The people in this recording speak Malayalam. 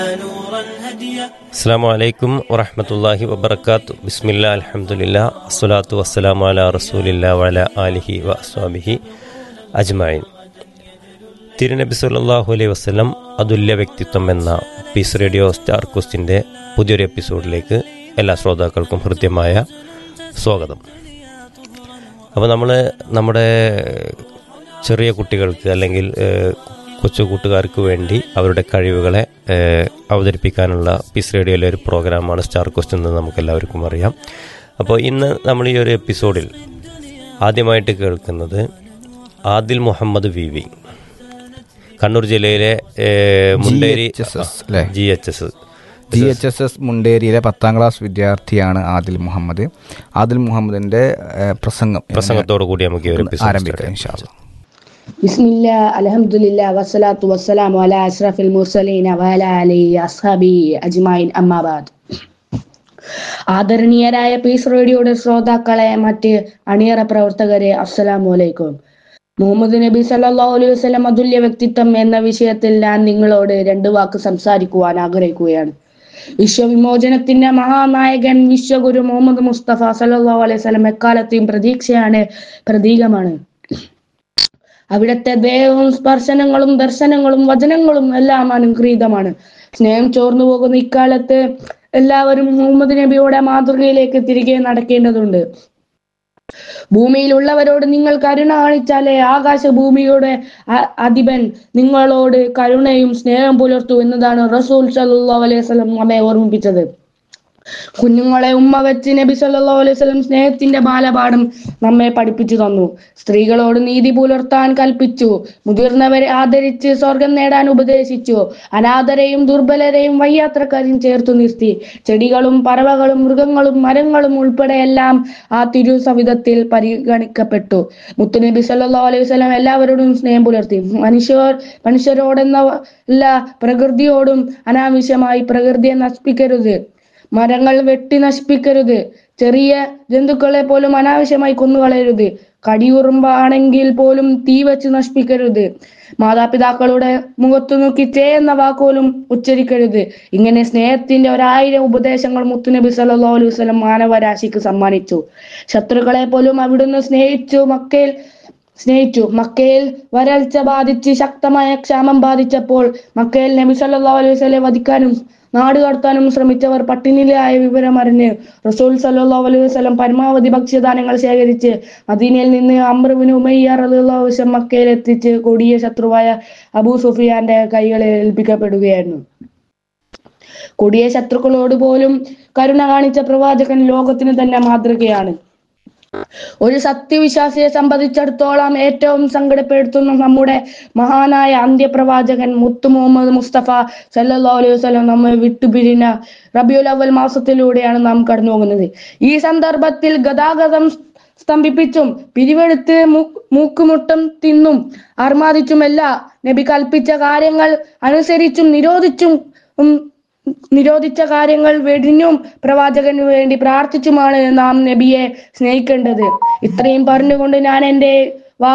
അസ്സാം വലൈക്കും വറഹമത്തല്ലാഹി വബർക്കാത്തു ബിസ്മില്ല അലഹമുല്ല അസ്സലാത്തു വസ്സലാമു അല റസൂലില്ല വല ആലിഹി വ അസ്വാബിഹി അജ്മായിൻ തിരുനബി സല്ലാഹു അലൈഹി വസ്ലം അതുല്യ വ്യക്തിത്വം എന്ന പീസ് റേഡിയോ സ്റ്റാർ ക്വസ്റ്റിൻ്റെ പുതിയൊരു എപ്പിസോഡിലേക്ക് എല്ലാ ശ്രോതാക്കൾക്കും ഹൃദ്യമായ സ്വാഗതം അപ്പോൾ നമ്മൾ നമ്മുടെ ചെറിയ കുട്ടികൾക്ക് അല്ലെങ്കിൽ ഏഹ്, കൊച്ചു കൂട്ടുകാർക്ക് വേണ്ടി അവരുടെ കഴിവുകളെ ഏഹ്, അവതരിപ്പിക്കാനുള്ള പീസ് റേഡിയോയിലെ ഒരു പ്രോഗ്രാമാണ് സ്റ്റാർ ക്വസ്റ്റ് എന്ന് നമുക്ക് എല്ലാവർക്കും അറിയാം അപ്പോൾ ഇന്ന് നമ്മൾ ഈ ഒരു എപ്പിസോഡിൽ ആദ്യമായിട്ട് കേൾക്കുന്നത് ആദിൽ മുഹമ്മദ് വി വി കണ്ണൂർ ജില്ലയിലെ ഏഹ്, മുണ്ടേരി GHSS അല്ലേ? G H S G H S S മുണ്ടേരിയിലെ പത്താം ക്ലാസ് വിദ്യാർത്ഥിയാണ് ആദിൽ മുഹമ്മദ് ആദിൽ മുഹമ്മദിന്റെ ഏഹ്, പ്രസംഗം പ്രസംഗത്തോടു കൂടി നമുക്ക് ഈ ഒരു എപ്പിസോഡ് ആരംഭിക്കാം ഇൻഷാ അല്ലാ. بسم الله الحمد لله والصلاة والسلام على أشرف المرسلين وعلى آله أصحابه أجمعين أما بعد ആദരണീയരായ പീസ് റേഡിയോയുടെ ശ്രോതാക്കളെ മറ്റ് അണിയറ പ്രവർത്തകരെ അസ്സലാമു അലൈക്കും മുഹമ്മദ് നബി സല്ലല്ലാഹു അലൈഹി വസല്ലം അതുല്യ വ്യക്തിത്വം എന്ന വിഷയത്തിൽ ഞാൻ നിങ്ങളോട് രണ്ട് വാക്ക് സംസാരിക്കുവാൻ ആഗ്രഹിക്കുകയാണ് വിശ്വവിമോചനത്തിന്റെ മഹാനായകൻ വിശ്വഗുരു മുഹമ്മദ് മുസ്തഫ സല്ലല്ലാഹു അലൈഹി വസല്ലം എക്കാലത്തെയും പ്രതീക്ഷയാണ് പ്രതീകമാണ് അവിടുത്തെ ദേഹവും സ്പർശനങ്ങളും ദർശനങ്ങളും വചനങ്ങളും എല്ലാം അനുഗ്രഹീതമാണ് സ്നേഹം ചോർന്നു പോകുന്ന ഇക്കാലത്ത് എല്ലാവരും മുഹമ്മദ് നബിയുടെ മാതൃകയിലേക്ക് തിരികെ നടക്കേണ്ടതുണ്ട് ഭൂമിയിലുള്ളവരോട് നിങ്ങൾ കരുണ കാണിച്ചാലേ ആകാശ ഭൂമിയുടെ അ- അധിപൻ നിങ്ങളോട് കരുണയും സ്നേഹം പുലർത്തു എന്നതാണ് റസൂൽ സല്ലല്ലാഹു അലൈഹി വസല്ലം നമ്മെ ഓർമ്മിപ്പിച്ചത് കുഞ്ഞുങ്ങളെ ഉമ്മ വെച്ച് നബി സല്ലല്ലാഹു അലൈഹി വസല്ലം സ്നേഹത്തിന്റെ ബാലപാഠം നമ്മെ പഠിപ്പിച്ചു തന്നു സ്ത്രീകളോട് നീതി പുലർത്താൻ കൽപ്പിച്ചു മുതിർന്നവരെ ആദരിച്ച് സ്വർഗം നേടാൻ ഉപദേശിച്ചു അനാഥരെയും ദുർബലരെയും വയ്യാത്രക്കാരെയും ചേർത്തു നിർത്തി ചെടികളും പറവകളും മൃഗങ്ങളും മരങ്ങളും ഉൾപ്പെടെ എല്ലാം ആ തിരു സവിധത്തിൽ പരിഗണിക്കപ്പെട്ടു മുത്തുനബി സല്ലല്ലാഹു അലൈഹി വസല്ലം എല്ലാവരോടും സ്നേഹം പുലർത്തി മനുഷ്യർ മനുഷ്യരോടെന്ന അല്ല പ്രകൃതിയോടും അനാവശ്യമായി പ്രകൃതിയെ നശിപ്പിക്കരുത് മരങ്ങൾ വെട്ടി നശിപ്പിക്കരുത് ചെറിയ ജന്തുക്കളെ പോലും അനാവശ്യമായി കൊന്നുകളയരുത് കടിയുറുമ്പാണെങ്കിൽ പോലും തീ വെച്ച് നശിപ്പിക്കരുത് മാതാപിതാക്കളുടെ മുഖത്തു നോക്കി ചേ എന്ന വാക്കുപോലും ഉച്ചരിക്കരുത് ഇങ്ങനെ സ്നേഹത്തിന്റെ ഒരായിരം ഉപദേശങ്ങൾ മുത്തുനബി സല്ലല്ലാഹു അലൈഹി വസല്ലം മാനവരാശിക്ക് സമ്മാനിച്ചു ശത്രുക്കളെ പോലും അവിടുന്ന് സ്നേഹിച്ചു മക്കയിൽ സ്നേഹിച്ചു മക്കയിൽ വരൾച്ച ബാധിച്ച് ശക്തമായ ക്ഷാമം ബാധിച്ചപ്പോൾ മക്കയിൽ നബി സല്ലല്ലാഹു അലൈഹി വസല്ലം വധിക്കാനും നാട് കടത്താനും ശ്രമിച്ചവർ പട്ടിണിയിലായ വിവരം അറിഞ്ഞ് റസൂൽ സല്ലല്ലാഹു അലൈഹി വസല്ലം പരമാവധി ഭക്ഷ്യധാന്യങ്ങൾ ശേഖരിച്ച് മദീനയിൽ നിന്ന് അമ്രുവിന് ഉമയ്യ റളിയല്ലാഹു വസല്ലം മക്കയിൽ എത്തിച്ച് കൊടിയ ശത്രുവായ അബൂ സുഫിയാന്റെ കൈകളിൽ ഏൽപ്പിക്കപ്പെടുകയായിരുന്നു കൊടിയ ശത്രുക്കളോട് പോലും കരുണ കാണിച്ച പ്രവാചകൻ ലോകത്തിന് തന്നെ മാതൃകയാണ് ഒരു സത്യവിശ്വാസിയെ സംബന്ധിച്ചിടത്തോളം ഏറ്റവും സങ്കടപ്പെടുത്തുന്ന നമ്മുടെ മഹാനായ അന്ത്യപ്രവാചകൻ മുത്തു മുഹമ്മദ് മുസ്തഫ സല്ലല്ലാഹു അലൈഹി വസല്ലം നമ്മെ വിട്ടുപിരിഞ്ഞ റബിയുൽ അവൽ മാസത്തിലൂടെയാണ് നാം കടന്നു പോകുന്നത് ഈ സന്ദർഭത്തിൽ ഗതാഗതം സ്തംഭിപ്പിച്ചും പിരിവെടുത്ത് മൂ- മൂക്കുമുട്ടം തിന്നും അർമാദിച്ചുമല്ല നബി കൽപ്പിച്ച കാര്യങ്ങൾ അനുസരിച്ചും നിരോധിച്ചും ഉം, നിരോധിച്ച കാര്യങ്ങൾ വെടിഞ്ഞും പ്രവാചകന് വേണ്ടി പ്രാർത്ഥിച്ചുമാണ് നാം നബിയെ സ്നേഹിക്കേണ്ടത് ഇത്രയും പറഞ്ഞുകൊണ്ട് ഞാൻ എൻ്റെ